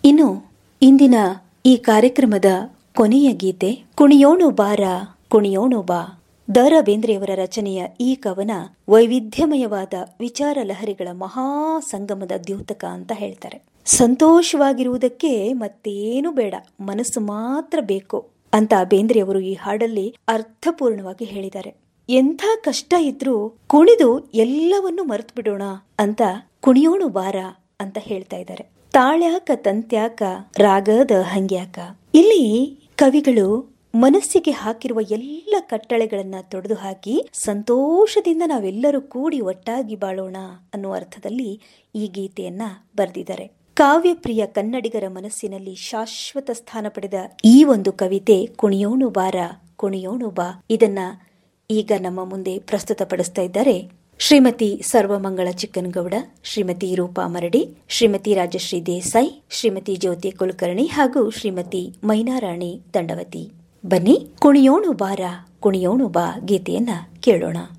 ಇನ್ನು ಇಂದಿನ ಈ ಕಾರ್ಯಕ್ರಮದ ಕೊನೆಯ ಗೀತೆ ಕುಣಿಯೋಣು ಬಾರ ಕುಣಿಯೋಣು ಬಾ ದ ರಾ ಬೇಂದ್ರೆಯವರ ರಚನೆಯ ಈ ಕವನ ವೈವಿಧ್ಯಮಯವಾದ ವಿಚಾರ ಲಹರಿಗಳ ಮಹಾ ಸಂಗಮದ ದ್ಯೋತಕ ಅಂತ ಹೇಳ್ತಾರೆ ಸಂತೋಷವಾಗಿರುವುದಕ್ಕೆ ಮತ್ತೇನು ಬೇಡ ಮನಸ್ಸು ಮಾತ್ರ ಬೇಕು ಅಂತ ಬೇಂದ್ರೆಯವರು ಈ ಹಾಡಲ್ಲಿ ಅರ್ಥಪೂರ್ಣವಾಗಿ ಹೇಳಿದ್ದಾರೆ ಎಂಥ ಕಷ್ಟ ಇದ್ರೂ ಕುಣಿದು ಎಲ್ಲವನ್ನೂ ಮರೆತು ಬಿಡೋಣ ಅಂತ ಕುಣಿಯೋಣು ಬಾರ ಅಂತ ಹೇಳ್ತಾ ಇದ್ದಾರೆ ತಾಳ್ಯಾಕ ತಂತ್ಯಾಕ ರಾಗದ ಹಂಗ್ಯಾಕ ಇಲ್ಲಿ ಕವಿಗಳು ಮನಸ್ಸಿಗೆ ಹಾಕಿರುವ ಎಲ್ಲ ಕಟ್ಟಳೆಗಳನ್ನ ತೊಡೆದು ಹಾಕಿ ಸಂತೋಷದಿಂದ ನಾವೆಲ್ಲರೂ ಕೂಡಿ ಒಟ್ಟಾಗಿ ಬಾಳೋಣ ಅನ್ನೋ ಅರ್ಥದಲ್ಲಿ ಈ ಗೀತೆಯನ್ನ ಬರೆದಿದ್ದಾರೆ ಕಾವ್ಯಪ್ರಿಯ ಕನ್ನಡಿಗರ ಮನಸ್ಸಿನಲ್ಲಿ ಶಾಶ್ವತ ಸ್ಥಾನ ಪಡೆದ ಈ ಒಂದು ಕವಿತೆ ಕುಣಿಯೋಣು ಬಾರ ಕುಣಿಯೋಣು ಬಾ ಇದನ್ನ ಈಗ ನಮ್ಮ ಮುಂದೆ ಪ್ರಸ್ತುತಪಡಿಸ್ತಾ ಇದ್ದಾರೆ ಶ್ರೀಮತಿ ಸರ್ವಮಂಗಳ ಚಿಕ್ಕನಗೌಡ ಶ್ರೀಮತಿ ರೂಪಾ ಮರಡಿ ಶ್ರೀಮತಿ ರಾಜಶ್ರೀ ದೇಸಾಯಿ ಶ್ರೀಮತಿ ಜ್ಯೋತಿ ಕುಲಕರ್ಣಿ ಹಾಗೂ ಶ್ರೀಮತಿ ಮೈನಾರಾಣಿ ದಂಡವತಿ ಬನ್ನಿ ಕುಣಿಯೋಣು ಬಾರ ಕುಣಿಯೋಣು ಬಾ ಗೀತೆಯನ್ನ ಕೇಳೋಣ